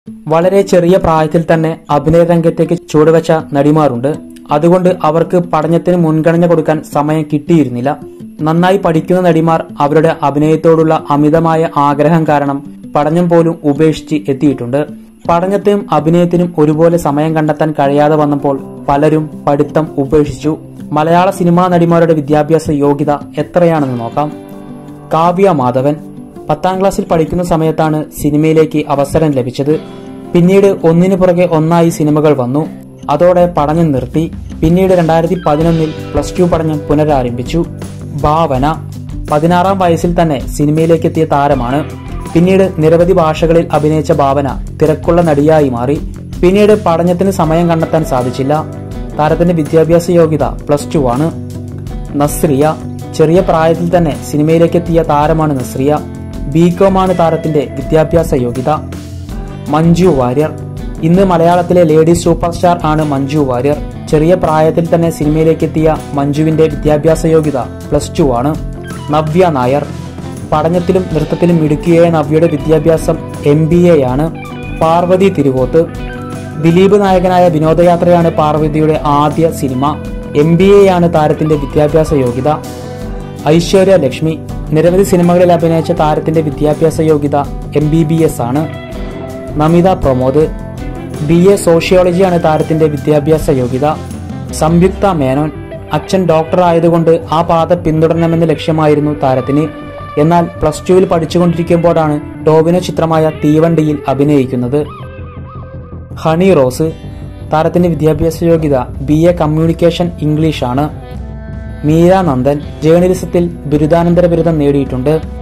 വളരെ ചെറിയ പ്രായത്തിൽ തന്നെ അഭിനയ രംഗത്തേക്ക് ചുവടുവെച്ച നടിമാരുണ്ട് അതുകൊണ്ട് അവർക്ക് പഠനത്തിന് മുൻഗണന കൊടുക്കാൻ സമയം കിട്ടിയിരുന്നില്ല നന്നായി പഠിക്കുന്ന നടിമാർ അവരുടെ അഭിനയത്തോടുള്ള അമിതമായ ആഗ്രഹം കാരണം പഠനം പോലും ഉപേക്ഷിച്ച് എത്തിയിട്ടുണ്ട് പഠനത്തിനും അഭിനയത്തിനും ഒരുപോലെ സമയം കണ്ടെത്താൻ കഴിയാതെ വന്നപ്പോൾ പലരും പഠിത്തം ഉപേക്ഷിച്ചു മലയാള സിനിമാ നടിമാരുടെ വിദ്യാഭ്യാസ യോഗ്യത എത്രയാണെന്ന് നോക്കാം കാവ്യ മാധവൻ പത്താം ക്ലാസ്സിൽ പഠിക്കുന്ന സമയത്താണ് സിനിമയിലേക്ക് അവസരം ലഭിച്ചത് പിന്നീട് ഒന്നിനു പുറകെ ഒന്നായി സിനിമകൾ വന്നു അതോടെ പഠനം നിർത്തി പിന്നീട് രണ്ടായിരത്തി പതിനൊന്നിൽ പ്ലസ് ടു പഠനം പുനരാരംഭിച്ചു ഭാവന പതിനാറാം വയസ്സിൽ തന്നെ സിനിമയിലേക്ക് എത്തിയ താരമാണ് പിന്നീട് നിരവധി ഭാഷകളിൽ അഭിനയിച്ച ഭാവന തിരക്കുള്ള നടിയായി മാറി പിന്നീട് പഠനത്തിന് സമയം കണ്ടെത്താൻ സാധിച്ചില്ല താരത്തിന്റെ വിദ്യാഭ്യാസ യോഗ്യത പ്ലസ് ടു ആണ് നസ്രിയ ചെറിയ പ്രായത്തിൽ തന്നെ സിനിമയിലേക്ക് എത്തിയ താരമാണ് നസ്രിയ ബികോമാണ് താരത്തിന്റെ വിദ്യാഭ്യാസ യോഗ്യത മഞ്ജു വാര്യർ ഇന്ന് മലയാളത്തിലെ ലേഡി സൂപ്പർ സ്റ്റാർ ആണ് മഞ്ജു വാര്യർ ചെറിയ പ്രായത്തിൽ തന്നെ സിനിമയിലേക്ക് എത്തിയ മഞ്ജുവിന്റെ വിദ്യാഭ്യാസ യോഗ്യത പ്ലസ് ടു ആണ് നവ്യ നായർ പഠനത്തിലും നൃത്തത്തിലും മിടുക്കിയായ നവ്യയുടെ വിദ്യാഭ്യാസം എം ബി എ ആണ് പാർവതി തിരുവോത്ത് ദിലീപ് നായകനായ വിനോദയാത്രയാണ് പാർവതിയുടെ ആദ്യ സിനിമ എം ബി എ ആണ് താരത്തിന്റെ വിദ്യാഭ്യാസ യോഗ്യത ഐശ്വര്യ ലക്ഷ്മി നിരവധി സിനിമകളിൽ അഭിനയിച്ച താരത്തിന്റെ വിദ്യാഭ്യാസ യോഗ്യത എം ബി ബി എസ് ആണ് നമിത പ്രമോദ് ബി എ സോഷ്യോളജിയാണ് താരത്തിന്റെ വിദ്യാഭ്യാസ യോഗ്യത സംയുക്ത മേനോൻ അച്ഛൻ ഡോക്ടർ ആയതുകൊണ്ട് ആ പാത പിന്തുടരണമെന്ന ലക്ഷ്യമായിരുന്നു താരത്തിന് എന്നാൽ പ്ലസ് ടുവിൽ പഠിച്ചുകൊണ്ടിരിക്കുമ്പോഴാണ് ടോവിനോ ചിത്രമായ തീവണ്ടിയിൽ അഭിനയിക്കുന്നത് ഹണി റോസ് താരത്തിന്റെ വിദ്യാഭ്യാസ യോഗ്യത ബി എ കമ്മ്യൂണിക്കേഷൻ ഇംഗ്ലീഷ് ആണ് മീര നന്ദൻ ജേർണലിസത്തിൽ ബിരുദാനന്തര ബിരുദം നേടിയിട്ടുണ്ട്